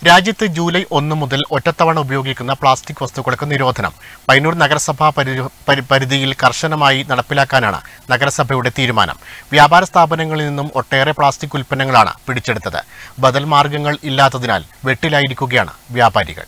രാജ്യത്ത് ജൂലൈ ഒന്ന് മുതൽ ഒറ്റത്തവണ ഉപയോഗിക്കുന്ന പ്ലാസ്റ്റിക് വസ്തുക്കൾക്ക് നിരോധനം പയ്യന്നൂർ നഗരസഭാ പരി- പരി- പരിധിയിൽ കർശനമായി നടപ്പിലാക്കാനാണ് നഗരസഭയുടെ തീരുമാനം വ്യാപാര സ്ഥാപനങ്ങളിൽ നിന്നും ഒട്ടേറെ പ്ലാസ്റ്റിക് ഉൽപ്പന്നങ്ങളാണ് പിടിച്ചെടുത്തത് ബദൽ മാർഗങ്ങൾ ഇല്ലാത്തതിനാൽ വെട്ടിലായിരിക്കുകയാണ് വ്യാപാരികൾ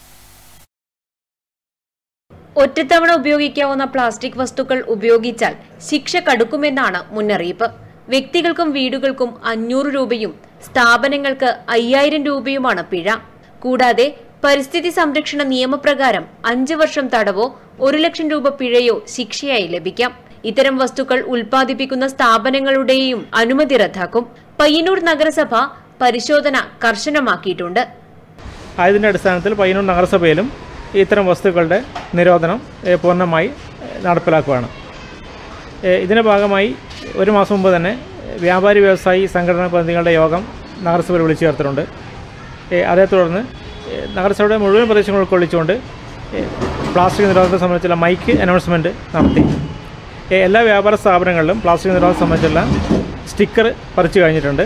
ഒറ്റത്തവണ ഉപയോഗിക്കാവുന്ന പ്ലാസ്റ്റിക് വസ്തുക്കൾ ഉപയോഗിച്ചാൽ ശിക്ഷ കടുക്കുമെന്നാണ് മുന്നറിയിപ്പ് വ്യക്തികൾക്കും വീടുകൾക്കും അഞ്ഞൂറ് രൂപയും സ്ഥാപനങ്ങൾക്ക് അയ്യായിരം രൂപയുമാണ് പിഴ കൂടാതെ പരിസ്ഥിതി സംരക്ഷണ നിയമപ്രകാരം അഞ്ച് വർഷം തടവോ ഒരു ലക്ഷം രൂപ പിഴയോ ശിക്ഷയായി ലഭിക്കാം ഇത്തരം വസ്തുക്കൾ ഉൽപ്പാദിപ്പിക്കുന്ന സ്ഥാപനങ്ങളുടെയും അനുമതി റദ്ദാക്കും പയ്യന്നൂർ നഗരസഭ പരിശോധന കർശനമാക്കിയിട്ടുണ്ട് ആയതിൻ്റെ അടിസ്ഥാനത്തിൽ പയ്യന്നൂർ നഗരസഭയിലും ഇത്തരം വസ്തുക്കളുടെ നിരോധനം ഏ, പൂർണ്ണമായി ഏ, നടപ്പിലാക്കുകയാണ് ഏ, ഇതിൻ്റെ ഭാഗമായി ഒരു മാസം മുമ്പ് തന്നെ വ്യാപാരി വ്യവസായി സംഘടനാ പ്രതിനിധികളുടെ യോഗം നഗരസഭയിൽ വിളിച്ചു ചേർത്തിട്ടുണ്ട് ഏ, അതേ തുടർന്ന് ഏ, നഗരസഭയുടെ മുഴുവൻ പ്രദേശങ്ങൾ ഉൾക്കൊള്ളിച്ചുകൊണ്ട് ഏ, പ്ലാസ്റ്റിക് നിരോധനത്തെ സംബന്ധിച്ചുള്ള മൈക്ക് അനൗൺസ്മെൻറ്റ് നടത്തി ഏ, എല്ലാ വ്യാപാര സ്ഥാപനങ്ങളിലും പ്ലാസ്റ്റിക് നിരോധനം സംബന്ധിച്ചുള്ള സ്റ്റിക്കർ പറിച്ചു കഴിഞ്ഞിട്ടുണ്ട്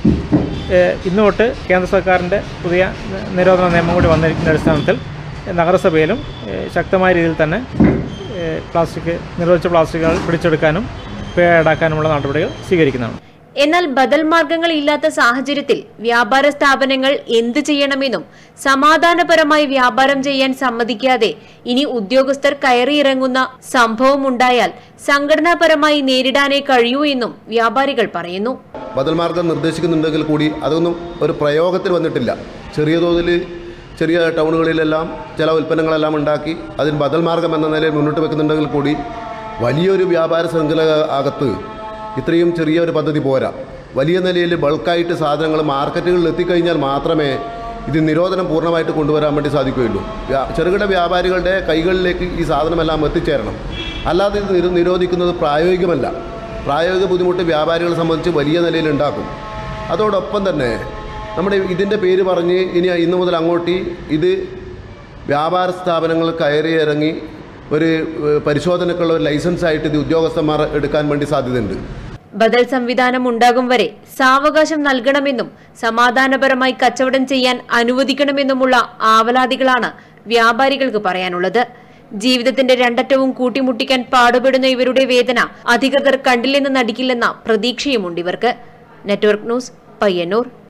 ഏഹ് ഇന്ന് തൊട്ട് കേന്ദ്ര സർക്കാരിൻ്റെ പുതിയ നിരോധന നിയമം കൂടി വന്നിരിക്കുന്ന അടിസ്ഥാനത്തിൽ നഗരസഭയിലും ഏഹ് ശക്തമായ രീതിയിൽ തന്നെ ഏഹ് പ്ലാസ്റ്റിക് നിരോധിച്ച പ്ലാസ്റ്റിക്കുകൾ പിടിച്ചെടുക്കാനും പിഴ ഈടാക്കാനുമുള്ള നടപടികൾ സ്വീകരിക്കുന്നതാണ് എന്നാൽ ബദൽ മാർഗങ്ങൾ ഇല്ലാത്ത സാഹചര്യത്തിൽ വ്യാപാര സ്ഥാപനങ്ങൾ എന്ത് ചെയ്യണമെന്നും സമാധാനപരമായി വ്യാപാരം ചെയ്യാൻ സമ്മതിക്കാതെ ഇനി ഉദ്യോഗസ്ഥർ കയറിയിറങ്ങുന്ന സംഭവം ഉണ്ടായാൽ സംഘടനാപരമായി നേരിടാനേ കഴിയൂ എന്നും വ്യാപാരികൾ പറയുന്നു ബദൽ മാർഗം നിർദ്ദേശിക്കുന്നുണ്ടെങ്കിൽ കൂടി അതൊന്നും ഒരു പ്രയോഗത്തിൽ വന്നിട്ടില്ല ചെറിയ തോതിൽ ചെറിയ ടൗണുകളിലെല്ലാം ചില ഉൽപ്പന്നങ്ങളെല്ലാം ഉണ്ടാക്കി അതിന് ബദൽ മാർഗം എന്ന നിലയിൽ മുന്നോട്ട് വെക്കുന്നുണ്ടെങ്കിൽ കൂടി വലിയൊരു വ്യാപാര ശൃംഖല അകത്ത് ഇത്രയും ചെറിയ ഒരു പദ്ധതി പോരാ വലിയ നിലയിൽ ബൾക്കായിട്ട് സാധനങ്ങൾ മാർക്കറ്റുകളിൽ എത്തിക്കഴിഞ്ഞാൽ മാത്രമേ ഇത് നിരോധനം പൂർണ്ണമായിട്ട് കൊണ്ടുവരാൻ വേണ്ടി സാധിക്കുകയുള്ളൂ വ്യാ- ചെറുകിട വ്യാപാരികളുടെ കൈകളിലേക്ക് ഈ സാധനമെല്ലാം എത്തിച്ചേരണം അല്ലാതെ ഇത് നിരോ- നിരോധിക്കുന്നത് പ്രായോഗികമല്ല പ്രായോഗിക ബുദ്ധിമുട്ട് വ്യാപാരികളെ സംബന്ധിച്ച് വലിയ നിലയിൽ ഉണ്ടാക്കും അതോടൊപ്പം തന്നെ നമ്മുടെ ഇതിൻ്റെ പേര് പറഞ്ഞ് ഇനി ഇന്നു മുതൽ അങ്ങോട്ട് ഇത് വ്യാപാര സ്ഥാപനങ്ങൾ കയറി ഇറങ്ങി ഒരു ഏഹ്, പരിശോധനക്കുള്ള ഒരു ലൈസൻസ് ആയിട്ട് ഇത് ഉദ്യോഗസ്ഥന്മാർ എടുക്കാൻ വേണ്ടി സാധ്യതയുണ്ട് ബദൽ സംവിധാനം ഉണ്ടാകും വരെ സാവകാശം നൽകണമെന്നും സമാധാനപരമായി കച്ചവടം ചെയ്യാൻ അനുവദിക്കണമെന്നുമുള്ള ആവലാതികളാണ് വ്യാപാരികൾക്ക് പറയാനുള്ളത് ജീവിതത്തിന്റെ രണ്ടറ്റവും കൂട്ടിമുട്ടിക്കാൻ പാടുപെടുന്ന ഇവരുടെ വേദന അധികൃതർ കണ്ടില്ലെന്ന് നടിക്കില്ലെന്ന പ്രതീക്ഷയുമുണ്ട് ഇവർക്ക് നെറ്റ്വർക്ക് ന്യൂസ് പയ്യന്നൂർ